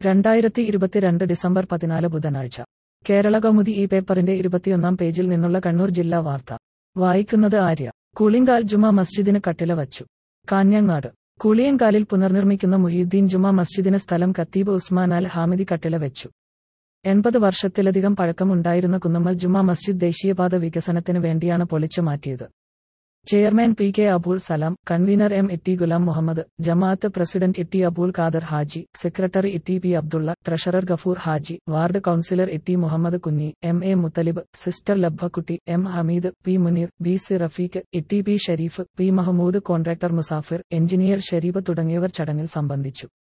രണ്ടായിരത്തി ഇരുപത്തിരണ്ട് ഡിസംബർ പതിനാല് ബുധനാഴ്ച കേരള കൗമുദി ഈ പേപ്പറിന്റെ ഇരുപത്തിയൊന്നാം പേജിൽ നിന്നുള്ള കണ്ണൂർ ജില്ലാ വാർത്ത വായിക്കുന്നത് ആര്യ കൂളിങ്കാൽ ജുമാ മസ്ജിദിന് കട്ടില വച്ചു കാഞ്ഞങ്ങാട് കൂളിയങ്കാലിൽ പുനർനിർമ്മിക്കുന്ന മുഹീദ്ദീൻ ജുമാ മസ്ജിദിന് സ്ഥലം കത്തീബ് ഉസ്മാൻ അൽ ഹാമിദി കട്ടില വെച്ചു എൺപത് വർഷത്തിലധികം പഴക്കമുണ്ടായിരുന്ന കുന്നമ്മൽ ജുമാ മസ്ജിദ് ദേശീയപാത വികസനത്തിന് വേണ്ടിയാണ് പൊളിച്ചു മാറ്റിയത് chairman P K Abul Salam convener M Itty Ghulam Muhammad Jamaat president Itty Abul Khader Haji secretary Itty P Abdulla treasurer Gafoor Haji ward councillor Itty Muhammad Kunhi M A Muthalib sister Labbakutty M Hameed P Muneer B C Rafeeq Itty P Shareef P Mahmood contractor Musafir engineer Shareef തുടങ്ങിയവർ ചടങ്ങിൽ സംബന്ധിച്ചു